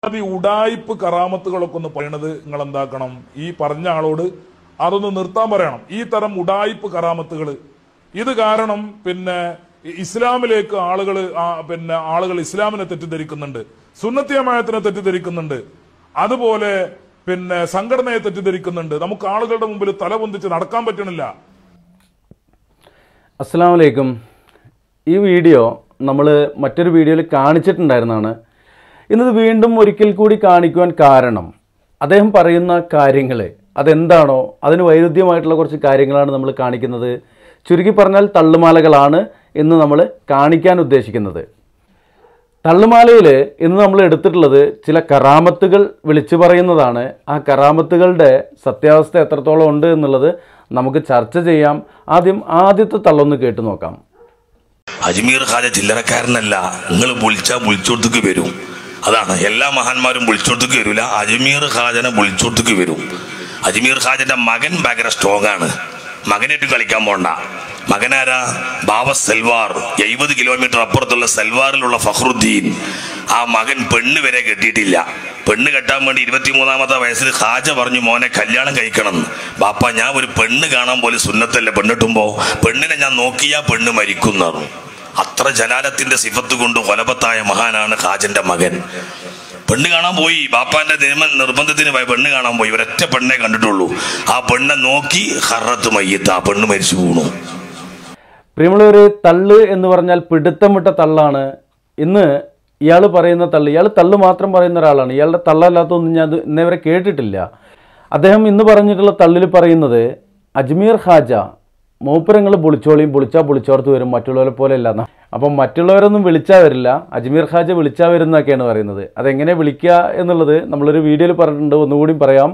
അത് ഈ ഉടായിപ്പ് കറാമത്തുകളൊക്കെ ഒന്ന് പറയണത് നിങ്ങൾ എന്താക്കണം ഈ പറഞ്ഞ ആളോട് അതൊന്ന് നിർത്താൻ പറയണം ഈ തരം ഉടായിപ്പ് കറാമത്തുകൾ ഇത് കാരണം പിന്നെ ഇ- ഇസ്ലാമിലേക്ക് ആളുകൾ പിന്നെ ആളുകൾ ഇസ്ലാമിനെ തെറ്റിദ്ധരിക്കുന്നുണ്ട് സുന്നത്തിയമായത്തിനെ തെറ്റിദ്ധരിക്കുന്നുണ്ട് അതുപോലെ പിന്നെ സംഘടനയെ തെറ്റിദ്ധരിക്കുന്നുണ്ട് നമുക്ക് ആളുകളുടെ മുമ്പിൽ തല പൊന്തിച്ച് നടക്കാൻ പറ്റണില്ല അസ്സാം വലൈക്കും ഈ വീഡിയോ നമ്മൾ മറ്റൊരു വീഡിയോയിൽ കാണിച്ചിട്ടുണ്ടായിരുന്നതാണ് ഇന്നത് വീണ്ടും ഒരിക്കൽ കൂടി കാണിക്കുവാൻ കാരണം അദ്ദേഹം പറയുന്ന കാര്യങ്ങൾ അതെന്താണോ അതിന് വൈരുദ്ധ്യമായിട്ടുള്ള കുറച്ച് കാര്യങ്ങളാണ് നമ്മൾ കാണിക്കുന്നത് ചുരുക്കി പറഞ്ഞാൽ തള്ളുമാലകളാണ് ഇന്ന് നമ്മൾ കാണിക്കാൻ ഉദ്ദേശിക്കുന്നത് തള്ളുമാലയിൽ ഇന്ന് നമ്മൾ എടുത്തിട്ടുള്ളത് ചില കറാമത്തുകൾ വിളിച്ചു പറയുന്നതാണ് ആ കറാമത്തുകളുടെ സത്യാവസ്ഥ എത്രത്തോളം ഉണ്ട് എന്നുള്ളത് നമുക്ക് ചർച്ച ചെയ്യാം ആദ്യം ആദ്യത്തെ തള്ളൊന്ന് കേട്ടു നോക്കാം അജ്മീർ ഖാജ ചില്ലറക്കാരനല്ല നിങ്ങൾ വിളിച്ചാൽ വിളിച്ചോടത്തേക്ക് വരും അതാണ് എല്ലാ മഹാന്മാരും വിളിച്ചോടത്തേക്ക് വരില്ല അജ്മീർ ഖാജനെ വിളിച്ചോടത്തേക്ക് വരും അജ്മീർ ഖാജന്റെ മകൻ ഭയങ്കര സ്ട്രോങ് ആണ് മകനായിട്ട് കളിക്കാൻ പോണ്ട മകനാരാ ബാബ സെൽവാർ എഴുപത് കിലോമീറ്റർ അപ്പുറത്തുള്ള സെൽവാറിലുള്ള ഫഖറുദ്ദീൻ ആ മകൻ പെണ്ണ് വരെ കെട്ടിയിട്ടില്ല പെണ്ണ് കെട്ടാൻ വേണ്ടി ഇരുപത്തിമൂന്നാമത്തെ വയസ്സിൽ ഖാജ പറഞ്ഞു മോനെ കല്യാണം കഴിക്കണം ബാപ്പ ഞാൻ ഒരു പെണ്ണ് കാണാൻ പോലും സുന്നത്തല്ലേ പെണ്ണിട്ടുമ്പോ പെണ്ണിനെ ഞാൻ നോക്കിയാ പെണ്ണ് മരിക്കുന്നു അത്ര ജലാലത്തിന്റെ സിഫത്ത് കൊണ്ട് കൊലപത്തായ മഹാനാണ് ഖാജന്റെ മകൻ പെണ്ണ് കാണാൻ പോയി ബാപ്പാന്റെ നിയമ നിർബന്ധത്തിന് പോയി പെണ്ണ് കാണാൻ പോയി ഒരൊറ്റ പെണ്ണെ കണ്ടിട്ടുള്ളൂ ആ പെണ്ണെ നോക്കി ഹറത്ത് മയ്യത്ത് ആ പെണ്ണ് മരിച്ചു വീണു പ്രിയമുള്ളവർ തള്ള് എന്ന് പറഞ്ഞാൽ പിടുത്തം വിട്ട തള്ളാണ് ഇന്ന് ഇയാൾ പറയുന്ന തള്ള് ഇയാൾ തള്ള് മാത്രം പറയുന്ന ഒരാളാണ് ഇയാളുടെ തള്ളല്ലാത്തൊന്നും ഞാൻ ഇത് ഇന്നേ വരെ കേട്ടിട്ടില്ല അദ്ദേഹം ഇന്ന് പറഞ്ഞിട്ടുള്ള തള്ളിൽ പറയുന്നത് അജ്മീർ ഖാജ മൂപ്പരങ്ങൾ വിളിച്ചോളിയും വിളിച്ചാൽ വിളിച്ചോർത്ത് വരും മറ്റുള്ളവരെ പോലെ അല്ല എന്നാ. അപ്പം മറ്റുള്ളവരൊന്നും വിളിച്ചാൽ വരില്ല അജ്മീർ ഖാജ വിളിച്ചാൽ വരുന്നൊക്കെയാണ് പറയുന്നത് അതെങ്ങനെ വിളിക്കുക എന്നുള്ളത് നമ്മളൊരു വീഡിയോയിൽ പറഞ്ഞിട്ടുണ്ട് ഒന്നുകൂടി പറയാം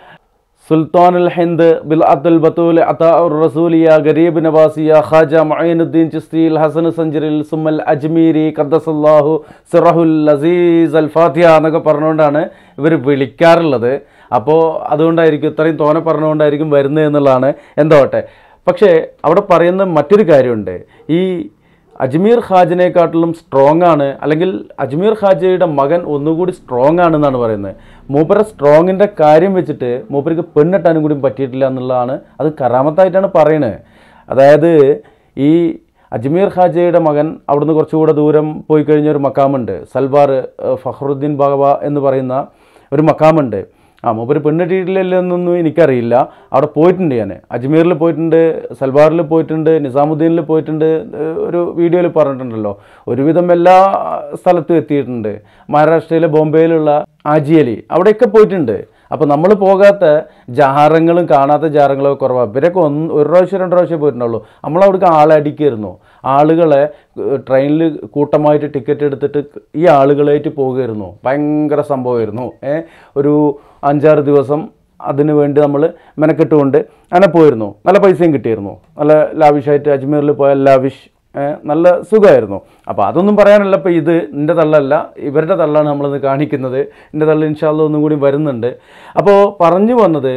സുൽത്താൻ അൽ ഹിന്ദ് ബിൽ അത്തുൽ ബത്തൂൽ അതാ റസൂലിയ ഗരീബ് നവാസിയ ഖാജ മൊയ്നുദ്ദീൻ ചിസ്തിൽ ഹസൻ സഞ്ചരിൽ സുമൽ അജ്മീരി ഖദ്ദസല്ലാഹു സിറഹുൽ അസീസ് അൽ ഫാത്തിഹ എന്നൊക്കെ പറഞ്ഞുകൊണ്ടാണ് ഇവർ വിളിക്കാറുള്ളത് അപ്പോൾ അതുകൊണ്ടായിരിക്കും ഇത്രയും തോനെ പറഞ്ഞുകൊണ്ടായിരിക്കും വരുന്നത് എന്നുള്ളതാണ് എന്തോട്ടെ പക്ഷേ അവിടെ പറയുന്ന മറ്റൊരു കാര്യമുണ്ട് ഈ അജ്മീർ ഖാജിനെക്കാട്ടിലും സ്ട്രോങ് ആണ് അല്ലെങ്കിൽ അജ്മീർ ഖാജയുടെ മകൻ ഒന്നുകൂടി സ്ട്രോങ് ആണെന്നാണ് പറയുന്നത് മൂപ്പരെ സ്ട്രോങ്ങിൻ്റെ കാര്യം വെച്ചിട്ട് മൂപ്പർക്ക് പെണ്ണിട്ടാനും കൂടി പറ്റിയിട്ടില്ല എന്നുള്ളതാണ് അത് കറാമത്തായിട്ടാണ് പറയുന്നത് അതായത് ഈ അജ്മീർ ഖാജയുടെ മകൻ അവിടുന്ന് കുറച്ചുകൂടെ ദൂരം പോയി കഴിഞ്ഞ ഒരു മക്കാമുണ്ട് സൽവാർ ഏഹ്, ഫഖറുദ്ദീൻ ബാബ എന്ന് പറയുന്ന ഒരു മക്കാമുണ്ട് ആ മൂപ്പര് പെണ്ണിട്ടിട്ടില്ലെന്നൊന്നും എനിക്കറിയില്ല അവിടെ പോയിട്ടുണ്ട് ഞാൻ അജ്മീറിൽ പോയിട്ടുണ്ട് സൽവാറിൽ പോയിട്ടുണ്ട് നിസാമുദ്ദീനിൽ പോയിട്ടുണ്ട് ഏഹ് ഒരു വീഡിയോയിൽ പറഞ്ഞിട്ടുണ്ടല്ലോ ഒരുവിധം എല്ലാ സ്ഥലത്തും എത്തിയിട്ടുണ്ട് മഹാരാഷ്ട്രയിലെ ബോംബെയിലുള്ള ആജിയലി അവിടെയൊക്കെ പോയിട്ടുണ്ട് അപ്പോൾ നമ്മൾ പോകാത്ത ജാറങ്ങളും കാണാത്ത ജാറങ്ങളും ഒക്കെ കുറവാണ് ഇവരൊക്കെ ഒന്ന് ഒരു പ്രാവശ്യം രണ്ട് പ്രാവശ്യം പോയിട്ടുണ്ടാവുള്ളൂ നമ്മളവിടേക്ക് ആളടിക്കായിരുന്നു ആളുകളെ ട്രെയിനിൽ കൂട്ടമായിട്ട് ടിക്കറ്റ് എടുത്തിട്ട് ഈ ആളുകളായിട്ട് പോകുമായിരുന്നു ഭയങ്കര സംഭവമായിരുന്നു ഏ ഒരു അഞ്ചാറ് ദിവസം അതിനു വേണ്ടി നമ്മൾ മെനക്കെട്ടുകൊണ്ട് അങ്ങനെ പോയിരുന്നു നല്ല പൈസയും കിട്ടിയിരുന്നു നല്ല ലാവിഷായിട്ട് അജ്മീറിൽ പോയാൽ ലാവിഷ് ഏ, നല്ല സുഖമായിരുന്നു അപ്പോൾ അതൊന്നും പറയാനല്ല ഇപ്പോൾ ഇത് എൻ്റെ തള്ളല്ല ഇവരുടെ തള്ളാണ് നമ്മളിന്ന് കാണിക്കുന്നത് എൻ്റെ തള്ള ഇൻഷാല്ല ഒന്നും കൂടി വരുന്നുണ്ട് അപ്പോൾ പറഞ്ഞു വന്നത്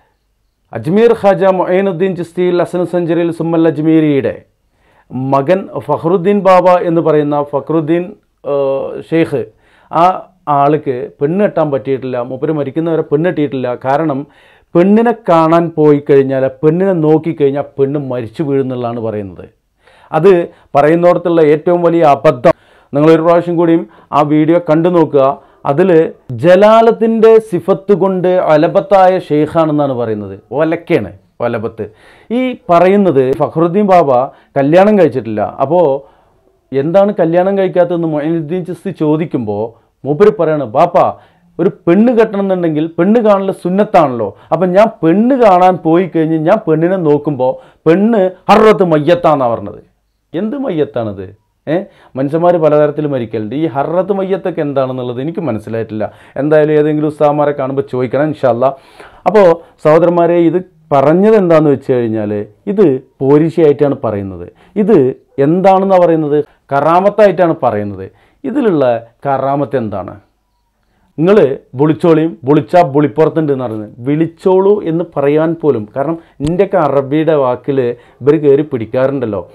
അജ്മീർ ഖാജ മൊയ്നുദ്ദീൻ ചിസ്തിയിൽ അസൻ സഞ്ചരിൽ സുമ്മൽ അജ്മീരിയുടെ മകൻ ഫഖറുദ്ദീൻ ബാബ എന്ന് പറയുന്ന ഫഖറുദ്ദീൻ ആ, ഷെയ്ഖ് ആ ആൾക്ക് പെണ്ണ് കെട്ടാൻ പറ്റിയിട്ടില്ല മൂപ്പര് മരിക്കുന്നവരെ പെണ്ണ് കെട്ടിയിട്ടില്ല കാരണം പെണ്ണിനെ കാണാൻ പോയി കഴിഞ്ഞാൽ പെണ്ണിനെ നോക്കിക്കഴിഞ്ഞാൽ പെണ്ണ് മരിച്ചു വീഴുന്നുള്ളതാണ് പറയുന്നത് അത് പറയുന്നിടത്തുള്ള ഏറ്റവും വലിയ അബദ്ധം നിങ്ങൾ ഒരു പ്രാവശ്യം കൂടിയും ആ വീഡിയോ കണ്ടു നോക്കുക അതിൽ ജലാലത്തിൻ്റെ സിഫത്ത് കൊണ്ട് അലബത്തായ ഷെയ്ഖാണെന്നാണ് പറയുന്നത് ഒലക്കയാണ് ഒലബത്ത് ഈ പറയുന്നത് ഫഖറുദ്ദീൻ ബാബ കല്യാണം കഴിച്ചിട്ടില്ല അപ്പോൾ എന്താണ് കല്യാണം കഴിക്കാത്തതെന്ന് മൊയിനുദ്ദീൻ ചിസ്തി ചോദിക്കുമ്പോൾ മൂപ്പര് പറയാണ് ബാപ്പ ഒരു പെണ്ണ് കെട്ടണമെന്നുണ്ടെങ്കിൽ പെണ്ണ് കാണൽ സുന്നത്താണല്ലോ അപ്പം ഞാൻ പെണ്ണ് കാണാൻ പോയി കഴിഞ്ഞ് ഞാൻ പെണ്ണിനെ നോക്കുമ്പോൾ പെണ്ണ് ഹർറത്ത് മയ്യത്താന്നാണ് പറഞ്ഞത് എന്ത് മയ്യത്താണിത് ഏ മനുഷ്യന്മാർ പലതരത്തിൽ മരിക്കലുണ്ട് ഈ ഹർറത്ത് മയ്യത്തൊക്കെ എന്താണെന്നുള്ളത് എനിക്ക് മനസ്സിലായിട്ടില്ല എന്തായാലും ഏതെങ്കിലും ഉസ്താമാരെ കാണുമ്പോൾ ചോദിക്കണം ഇൻഷല്ല അപ്പോൾ സഹോദരന്മാരെ ഇത് പറഞ്ഞത് എന്താണെന്ന് വെച്ച് കഴിഞ്ഞാൽ ഇത് പോരിശയായിട്ടാണ് പറയുന്നത് ഇത് എന്താണെന്നാണ് പറയുന്നത് കറാമത്തായിട്ടാണ് പറയുന്നത് ഇതിലുള്ള കറാമത്ത് എന്താണ് നിങ്ങൾ വിളിച്ചോളിയും വിളിച്ചാൽ വിളിപ്പുറത്തുണ്ട് എന്ന് പറയുന്നത് വിളിച്ചോളൂ എന്ന് പറയാൻ പോലും കാരണം എൻ്റെയൊക്കെ അറബിയുടെ വാക്കിൽ ഇവർ കയറി പിടിക്കാറുണ്ടല്ലോ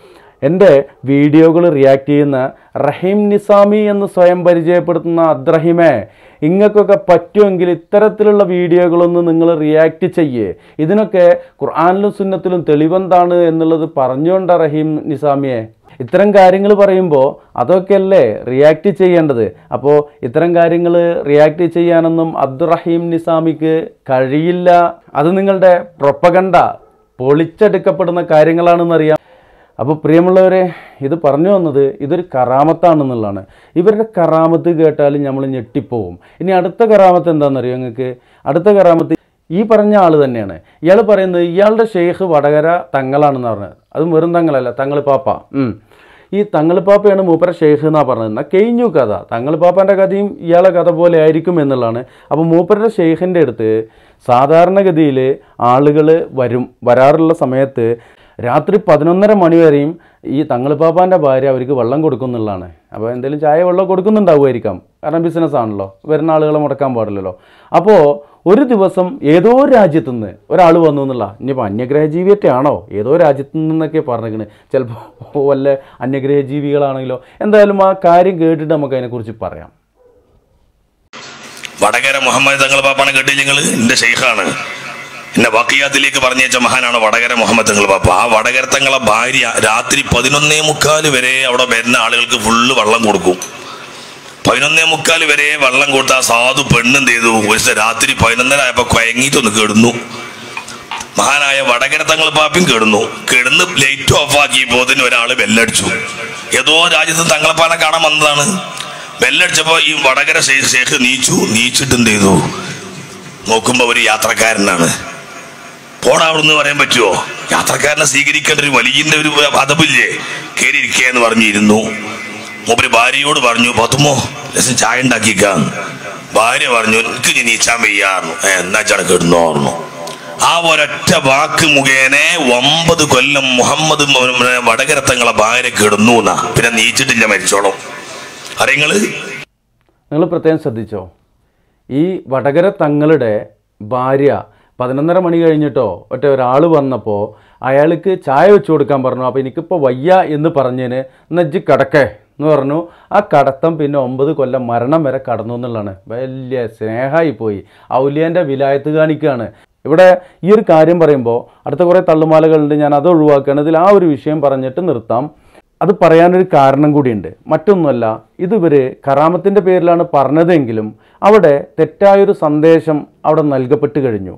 എൻ്റെ വീഡിയോകൾ റിയാക്ട് ചെയ്യുന്ന റഹീം നിസാമി എന്ന് സ്വയം പരിചയപ്പെടുത്തുന്ന അദ്രഹിമെ ഇങ്ങൾക്കൊക്കെ പറ്റുമെങ്കിൽ ഇത്തരത്തിലുള്ള വീഡിയോകളൊന്ന് നിങ്ങൾ റിയാക്ട് ചെയ്യേ ഇതിനൊക്കെ ഖുർആാനിലും സുന്നത്തിലും തെളിവെന്താണ് എന്നുള്ളത് പറഞ്ഞുകൊണ്ട റഹീം നിസാമിയെ ഇത്തരം കാര്യങ്ങൾ പറയുമ്പോൾ അതൊക്കെയല്ലേ റിയാക്ട് ചെയ്യേണ്ടത് അപ്പോൾ ഇത്തരം കാര്യങ്ങൾ റിയാക്ട് ചെയ്യാനൊന്നും അബ്ദുറഹീം നിസാമിക്ക് കഴിയില്ല അത് നിങ്ങളുടെ പ്രൊപ്പകണ്ട പൊളിച്ചെടുക്കപ്പെടുന്ന കാര്യങ്ങളാണെന്നറിയാം അപ്പോൾ പ്രിയമുള്ളവരെ ഇത് പറഞ്ഞു വന്നത് ഇതൊരു കറാമത്താണെന്നുള്ളതാണ് ഇവരുടെ കറാമത്ത് കേട്ടാൽ നമ്മൾ ഞെട്ടിപ്പോവും ഇനി അടുത്ത കറാമത്ത് എന്താണെന്നറിയോ നിങ്ങൾക്ക് അടുത്ത കറാമത്ത് ഈ പറഞ്ഞ ആൾ തന്നെയാണ് ഇയാൾ പറയുന്നത് ഇയാളുടെ ഷെയ്ഖ് വടകര തങ്ങളാണെന്ന് പറഞ്ഞത് അത് വെറും തങ്ങളല്ല തങ്ങൾ പാപ്പ ഉം. ഈ തങ്ങൾ പാപ്പയാണ് മൂപ്പര ഷെയ്ഖ് എന്നാണ് പറഞ്ഞത് എന്നാൽ കഴിഞ്ഞു കഥ തങ്ങൾ പാപ്പാൻ്റെ കഥയും ഇയാളെ കഥ പോലെ ആയിരിക്കും എന്നുള്ളതാണ് അപ്പോൾ മൂപ്പരുടെ ഷെയ്ഖിൻ്റെ അടുത്ത് സാധാരണഗതിയിൽ ആളുകൾ വരും വരാറുള്ള സമയത്ത് രാത്രി പതിനൊന്നര മണി വരെയും ഈ തങ്ങളിപ്പാപ്പാൻ്റെ ഭാര്യ അവർക്ക് വെള്ളം കൊടുക്കുന്നുള്ളതാണ് അപ്പോൾ എന്തെങ്കിലും ചായ വെള്ളം കൊടുക്കുന്നുണ്ടാവുമായിരിക്കാം കാരണം ബിസിനസ് ആണല്ലോ വരുന്ന ആളുകളെ മുടക്കാൻ പാടില്ലല്ലോ അപ്പോൾ ഒരു ദിവസം ഏതോ രാജ്യത്തു നിന്ന് ഒരാൾ വന്നു എന്നുള്ള ഇനിയിപ്പോൾ അന്യഗ്രഹ ജീവിയൊക്കെ ആണോ ഏതോ രാജ്യത്തു നിന്നൊക്കെ പറഞ്ഞിരിക്കണ് ചിലപ്പോൾ വല്ല അന്യഗ്രഹ ജീവികളാണെങ്കിലോ എന്തായാലും ആ കാര്യം കേട്ടിട്ട് നമുക്ക് അതിനെക്കുറിച്ച് പറയാം വടകര മുഹമ്മദ് തങ്ങൾ പാപ്പാണ് കേട്ടില്ല നിങ്ങൾ എന്റെ ഷെയ്ഖാണ് എന്നെ വാക്കിയാത്തിലേക്ക് പറഞ്ഞയച്ച മഹാനാണ് വടകര മുഹമ്മദ് തങ്ങൾ പാപ്പ ആ വടകര തങ്ങളെ ഭാര്യ രാത്രി പതിനൊന്നേ മുക്കാൽ വരെ അവിടെ വരുന്ന ആളുകൾക്ക് ഫുള്ള് വെള്ളം കൊടുക്കും പതിനൊന്നേ മുക്കാൽ വരെ വെള്ളം കൊടുത്ത ആ സാധു പെണ്ണെന്ത് ചെയ്തു ഒരു ദിവസം രാത്രി പതിനൊന്നര ആയപ്പോ കുഴങ്ങിയിട്ടൊന്ന് കിടന്നു മഹാനായ വടകര തങ്ങൾ പാപ്പിയും കിടന്നു കിടന്ന് ലൈറ്റ് ഓഫ് ആക്കിയപ്പോ തന്നെ ഒരാള് ബെല്ലടിച്ചു ഏതോ രാജ്യത്ത് തങ്ങളപ്പാനെ കാണാൻ വന്നതാണ് ബെല്ലടിച്ചപ്പോ ഈ വടകര ഷെയ്ഖ് ഷെയ്ഖ് നീച്ചു നീച്ചിട്ട് എന്ത് ചെയ്തു നോക്കുമ്പോ ഒരു യാത്രക്കാരനാണ് പോടാ അവിടുന്ന് പറയാൻ പറ്റുമോ യാത്രക്കാരനെ സ്വീകരിക്കേണ്ട ഒരു വലിയന്റെ ഒരു അതപില്ലേ കയറി ഇരിക്കുക എന്ന് പറഞ്ഞിരുന്നു മൂപ്പര് ഭാര്യയോട് പറഞ്ഞു പത്തുമോ ലസം ചായ ഉണ്ടാക്കിക്കാന്ന് ഭാര്യ പറഞ്ഞു എനിക്ക് ഇനി നീച്ചാൻ വയ്യാറുന്നു എന്നാ ചടക്ക് കിടന്നോ പറഞ്ഞു ആ ഒരൊറ്റ വാക്ക് മുഖേന ഒമ്പത് കൊല്ലം മുഹമ്മദ് മ- വടകരത്തങ്ങളെ ഭാര്യ കിടന്നു എന്നാ പിന്നെ നീച്ചിട്ടില്ല മരിച്ചോളും അറിയങ്ങള് നിങ്ങൾ പ്രത്യേകം ശ്രദ്ധിച്ചോ ഈ വടകര തങ്ങളുടെ ഭാര്യ പതിനൊന്നര മണി കഴിഞ്ഞിട്ടോ ഒറ്റ ഒരാൾ വന്നപ്പോൾ അയാൾക്ക് ചായ വെച്ച് കൊടുക്കാൻ പറഞ്ഞു അപ്പോൾ എനിക്കിപ്പോൾ വയ്യ എന്ന് പറഞ്ഞതിന് നജ്ജി കടക്കേ എന്ന് പറഞ്ഞു ആ കടത്തം പിന്നെ ഒമ്പത് കൊല്ലം മരണം വരെ കടന്നു എന്നുള്ളതാണ് വലിയ സ്നേഹമായി പോയി ഔലിയൻ്റെ വിലായത്ത് കാണിക്കുകയാണ് ഇവിടെ ഈ ഒരു കാര്യം പറയുമ്പോൾ അടുത്ത കുറേ തള്ളുമാലകളുണ്ട് ഞാൻ അത് ഒഴിവാക്കുകയാണ് ഇതിൽ ആ ഒരു വിഷയം പറഞ്ഞിട്ട് നിർത്താം അത് പറയാനൊരു കാരണം കൂടിയുണ്ട് മറ്റൊന്നുമല്ല ഇതിവർ കറാമത്തിൻ്റെ പേരിലാണ് പറഞ്ഞതെങ്കിലും അവിടെ തെറ്റായൊരു സന്ദേശം അവിടെ നൽകപ്പെട്ട് കഴിഞ്ഞു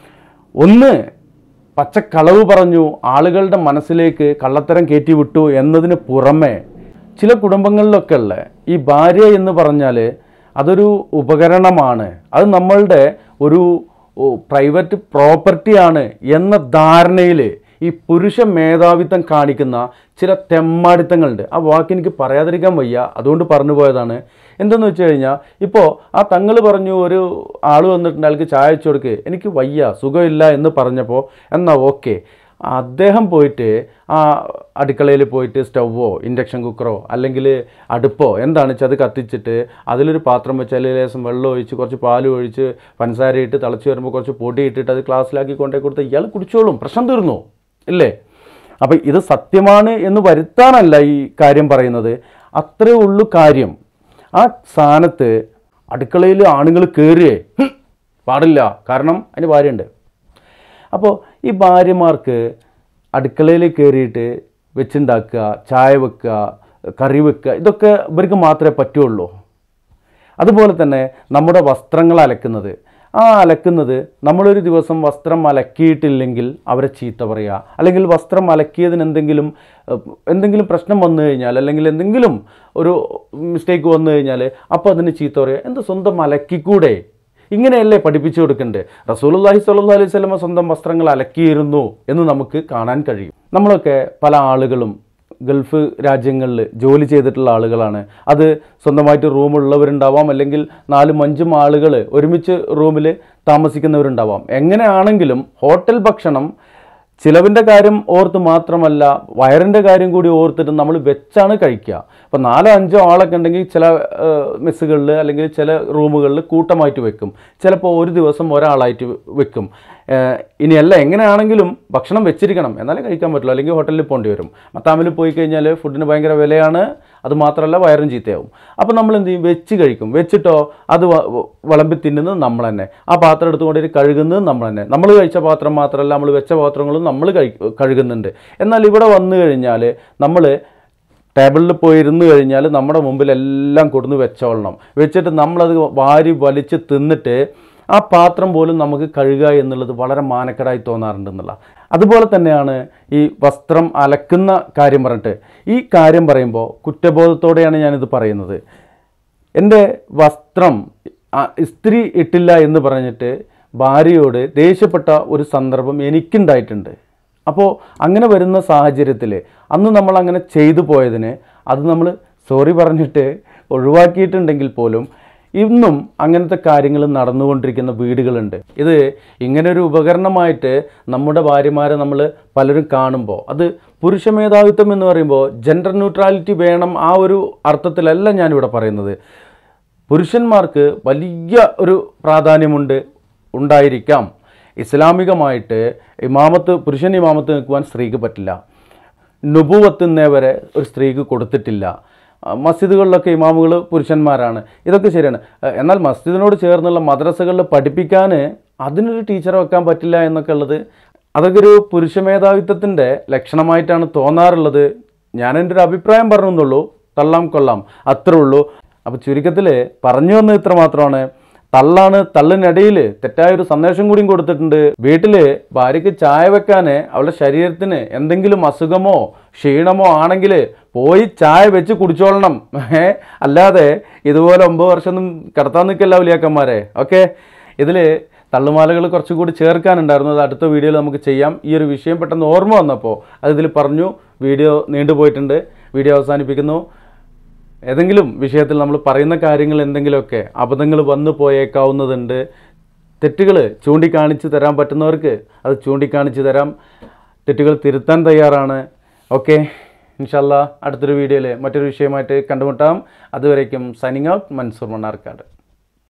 ഒന്ന് പച്ചക്കളവ് പറഞ്ഞു ആളുകളുടെ മനസ്സിലേക്ക് കള്ളത്തരം കയറ്റി വിട്ടു എന്നതിന് പുറമെ ചില കുടുംബങ്ങളിലൊക്കെ ഉള്ള ഈ ഭാര്യ എന്ന് പറഞ്ഞാൽ അതൊരു ഉപകരണമാണ് അത് നമ്മളുടെ ഒരു പ്രൈവറ്റ് പ്രോപ്പർട്ടിയാണ് എന്ന ധാരണയിൽ ഈ പുരുഷ മേധാവിത്വം കാണിക്കുന്ന ചില തെമ്മാടിത്തങ്ങളുണ്ട് ആ വാക്ക് എനിക്ക് പറയാതിരിക്കാൻ വയ്യ അതുകൊണ്ട് പറഞ്ഞു പോയതാണ് എന്തെന്ന് വെച്ച് കഴിഞ്ഞാൽ ഇപ്പോൾ ആ തങ്ങൾ പറഞ്ഞു ഒരു ആൾ വന്നിട്ടുണ്ട് അയാൾക്ക് ചായ വെച്ച് കൊടുക്ക് എനിക്ക് വയ്യ സുഖമില്ല എന്ന് പറഞ്ഞപ്പോൾ എന്നാൽ ഓക്കെ അദ്ദേഹം പോയിട്ട് ആ അടുക്കളയിൽ പോയിട്ട് സ്റ്റൗവോ ഇൻഡക്ഷൻ കുക്കറോ അല്ലെങ്കിൽ അടുപ്പോ എന്താണ് വെച്ചാൽ അത് കത്തിച്ചിട്ട് അതിലൊരു പാത്രം വെച്ച് അതിൽ ലേശം വെള്ളം ഒഴിച്ച് കുറച്ച് പാൽ ഒഴിച്ച് പഞ്ചസാര ഇട്ട് തിളച്ച് വരുമ്പോൾ കുറച്ച് പൊടി ഇട്ടിട്ട് അത് ഗ്ലാസ്സിലാക്കി കൊണ്ടേ കൊടുത്ത് ഇയാൾ കുടിച്ചോളും പ്രശ്നം തീർന്നു ഇല്ലേ അപ്പം ഇത് സത്യമാണ് എന്ന് വരുത്താനല്ല ഈ കാര്യം പറയുന്നത് അത്രേ ഉള്ളൂ കാര്യം ആ സ്ഥാനത്ത് അടുക്കളയിൽ ആണുങ്ങൾ കയറിയേ ഹും, പാടില്ല കാരണം അതിന് ഭാര്യയുണ്ട് അപ്പോൾ ഈ ഭാര്യമാർക്ക് അടുക്കളയിൽ കയറിയിട്ട് വെച്ചുണ്ടാക്കുക ചായ വെക്കുക കറി വെക്കുക ഇതൊക്കെ ഇവർക്ക് മാത്രമേ പറ്റുള്ളൂ അതുപോലെ തന്നെ നമ്മുടെ വസ്ത്രങ്ങൾ അലക്കുന്നത് ആ അലക്കുന്നത് നമ്മളൊരു ദിവസം വസ്ത്രം അലക്കിയിട്ടില്ലെങ്കിൽ അവരെ ചീത്ത പറയുക അല്ലെങ്കിൽ വസ്ത്രം അലക്കിയതിന് എന്തെങ്കിലും ഏഹ്, എന്തെങ്കിലും പ്രശ്നം വന്നു കഴിഞ്ഞാൽ അല്ലെങ്കിൽ എന്തെങ്കിലും ഒരു മിസ്റ്റേക്ക് വന്നു കഴിഞ്ഞാൽ അപ്പോൾ അതിന് ചീത്ത പറയുക എന്ത് സ്വന്തം അലക്കിക്കൂടെ ഇങ്ങനെയല്ലേ പഠിപ്പിച്ചു കൊടുക്കണ്ടേ റസൂലുള്ളാഹി സ്വല്ലല്ലാഹു അലൈഹി വസല്ലമ സ്വന്തം വസ്ത്രങ്ങൾ അലക്കിയിരുന്നു എന്ന് നമുക്ക് കാണാൻ കഴിയും നമ്മളൊക്കെ പല ആളുകളും ഗൾഫ് രാജ്യങ്ങളിൽ ജോലി ചെയ്തിട്ടുള്ള ആളുകളാണ് അത് സ്വന്തമായിട്ട് റൂമുള്ളവരുണ്ടാവാം അല്ലെങ്കിൽ നാലും അഞ്ചും ആളുകൾ ഒരുമിച്ച് റൂമിൽ താമസിക്കുന്നവരുണ്ടാവാം എങ്ങനെയാണെങ്കിലും ഹോട്ടൽ ഭക്ഷണം ചിലവിൻ്റെ കാര്യം ഓർത്ത് മാത്രമല്ല വയറിൻ്റെ കാര്യം കൂടി ഓർത്തിട്ട് നമ്മൾ വെച്ചാണ് കഴിക്കുക ഇപ്പം നാലോ അഞ്ചോ ആളൊക്കെ ഉണ്ടെങ്കിൽ ചില മെസ്സുകളിൽ അല്ലെങ്കിൽ ചില റൂമുകളിൽ കൂട്ടമായിട്ട് വെക്കും ചിലപ്പോൾ ഒരു ദിവസം ഒരാളായിട്ട് വെക്കും ഏഹ് ഇനിയല്ല എങ്ങനെയാണെങ്കിലും ഭക്ഷണം വെച്ചിരിക്കണം എന്നാലേ കഴിക്കാൻ പറ്റുള്ളൂ അല്ലെങ്കിൽ ഹോട്ടലിൽ പോകേണ്ടി വരും മത്താമിൽ പോയി കഴിഞ്ഞാൽ ഫുഡിന് ഭയങ്കര വിലയാണ് അത് മാത്രമല്ല വയറും ചീത്തയാവും അപ്പോൾ നമ്മൾ എന്ത് ചെയ്യും വെച്ച് കഴിക്കും വെച്ചിട്ടോ അത് വ- വ- വിളമ്പി തിന്നുന്നത് നമ്മൾ തന്നെ ആ പാത്രം എടുത്തുകൊണ്ടിട്ട് കഴുകുന്നത് നമ്മൾ തന്നെ നമ്മൾ കഴിച്ച പാത്രം മാത്രമല്ല നമ്മൾ വെച്ച പാത്രങ്ങളും നമ്മൾ കഴി കഴുകുന്നുണ്ട് എന്നാൽ ഇവിടെ വന്നു കഴിഞ്ഞാൽ നമ്മൾ ടേബിളിൽ പോയി ഇരുന്ന് കഴിഞ്ഞാൽ നമ്മുടെ മുമ്പിൽ എല്ലാം കൊടുന്ന് വെച്ചോളണം വെച്ചിട്ട് നമ്മളത് വാരി വലിച്ച് തിന്നിട്ട് ആ പാത്രം പോലും നമുക്ക് കഴുകുക എന്നുള്ളത് വളരെ മാനക്കേടായി തോന്നാറുണ്ട് എന്നുള്ള അതുപോലെ തന്നെയാണ് ഈ വസ്ത്രം അലക്കുന്ന കാര്യം പറഞ്ഞിട്ട് ഈ കാര്യം പറയുമ്പോൾ കുറ്റബോധത്തോടെയാണ് ഞാനിത് പറയുന്നത് എൻ്റെ വസ്ത്രം ആ, ഇസ്ത്രി ഇട്ടില്ല എന്ന് പറഞ്ഞിട്ട് ഭാര്യയോട് ദേഷ്യപ്പെട്ട ഒരു സന്ദർഭം എനിക്കുണ്ടായിട്ടുണ്ട് അപ്പോൾ അങ്ങനെ വരുന്ന സാഹചര്യത്തിൽ അന്ന് നമ്മൾ അങ്ങനെ ചെയ്തു പോയതിന് അത് നമ്മൾ സോറി പറഞ്ഞിട്ട് ഒഴിവാക്കിയിട്ടുണ്ടെങ്കിൽ പോലും ഇന്നും അങ്ങനത്തെ കാര്യങ്ങൾ നടന്നുകൊണ്ടിരിക്കുന്ന വീടുകളുണ്ട് ഇത് ഇങ്ങനൊരു ഉപകരണമായിട്ട് നമ്മുടെ ഭാര്യമാരെ നമ്മൾ പലരും കാണുമ്പോൾ അത് പുരുഷ മേധാവിത്വം എന്ന് പറയുമ്പോൾ ജെൻഡർ ന്യൂട്രാലിറ്റി വേണം ആ ഒരു അർത്ഥത്തിലല്ല ഞാനിവിടെ പറയുന്നത് പുരുഷന്മാർക്ക് വലിയ ഒരു പ്രാധാന്യമുണ്ട് ഉണ്ടായിരിക്കാം ഇസ്ലാമികമായിട്ട് ഇമാമത്ത് പുരുഷൻ ഇമാമത്ത് നിൽക്കുവാൻ സ്ത്രീക്ക് പറ്റില്ല നുപുവത്തുന്നേ വരെ ഒരു സ്ത്രീക്ക് കൊടുത്തിട്ടില്ല ആ, മസ്ജിദുകളിലൊക്കെ ഇമാമുകൾ പുരുഷന്മാരാണ് ഇതൊക്കെ ശരിയാണ് ആ, എന്നാൽ മസ്ജിദിനോട് ചേർന്നുള്ള മദ്രസകളിൽ പഠിപ്പിക്കാൻ അതിനൊരു ടീച്ചറെ വെക്കാൻ പറ്റില്ല എന്നൊക്കെ ഉള്ളത് അതൊക്കെ ഒരു പുരുഷ മേധാവിത്വത്തിൻ്റെ ലക്ഷണമായിട്ടാണ് തോന്നാറുള്ളത് ഞാൻ എൻ്റെ ഒരു അഭിപ്രായം പറഞ്ഞെന്നുള്ളൂ തള്ളാം കൊള്ളാം അത്രേ ഉള്ളൂ അപ്പോൾ ചുരുക്കത്തിൽ പറഞ്ഞു വന്നത് ഇത്ര മാത്രമാണ് തള്ളാണ് തള്ളിനിടയിൽ തെറ്റായൊരു സന്ദേശം കൂടിയും കൊടുത്തിട്ടുണ്ട് വീട്ടിൽ ഭാര്യയ്ക്ക് ചായ വെക്കാൻ അവളുടെ ശരീരത്തിന് എന്തെങ്കിലും അസുഖമോ ക്ഷീണമോ ആണെങ്കിൽ പോയി ചായ വെച്ച് കുടിച്ചോളണം ഏ അല്ലാതെ ഇതുപോലെ ഒമ്പത് വർഷമൊന്നും കിടത്താൻ നിൽക്കല്ല വലിയാക്കന്മാരെ ഓക്കെ ഇതിൽ തള്ളുമാലകൾ കുറച്ചുകൂടി ചേർക്കാനുണ്ടായിരുന്നു അത് അടുത്ത വീഡിയോയിൽ നമുക്ക് ചെയ്യാം ഈ ഒരു വിഷയം പെട്ടെന്ന് ഓർമ്മ വന്നപ്പോൾ അത് ഇതിൽ പറഞ്ഞു വീഡിയോ നീണ്ടുപോയിട്ടുണ്ട് വീഡിയോ അവസാനിപ്പിക്കുന്നു ഏതെങ്കിലും വിഷയത്തിൽ നമ്മൾ പറയുന്ന കാര്യങ്ങൾ എന്തെങ്കിലുമൊക്കെ അബദ്ധങ്ങൾ വന്നു പോയേക്കാവുന്നതുണ്ട് തെറ്റുകൾ ചൂണ്ടിക്കാണിച്ച് തരാൻ പറ്റുന്നവർക്ക് അത് ചൂണ്ടിക്കാണിച്ച് തരാം തെറ്റുകൾ തിരുത്താൻ തയ്യാറാണ് ഓക്കെ ഇൻഷല്ല അടുത്തൊരു വീഡിയോയിൽ മറ്റൊരു വിഷയമായിട്ട് കണ്ടുമുട്ടാം അതുവരേക്കും സൈനിങ് ഔട്ട് മൻസൂർ മണ്ണാർക്കാട്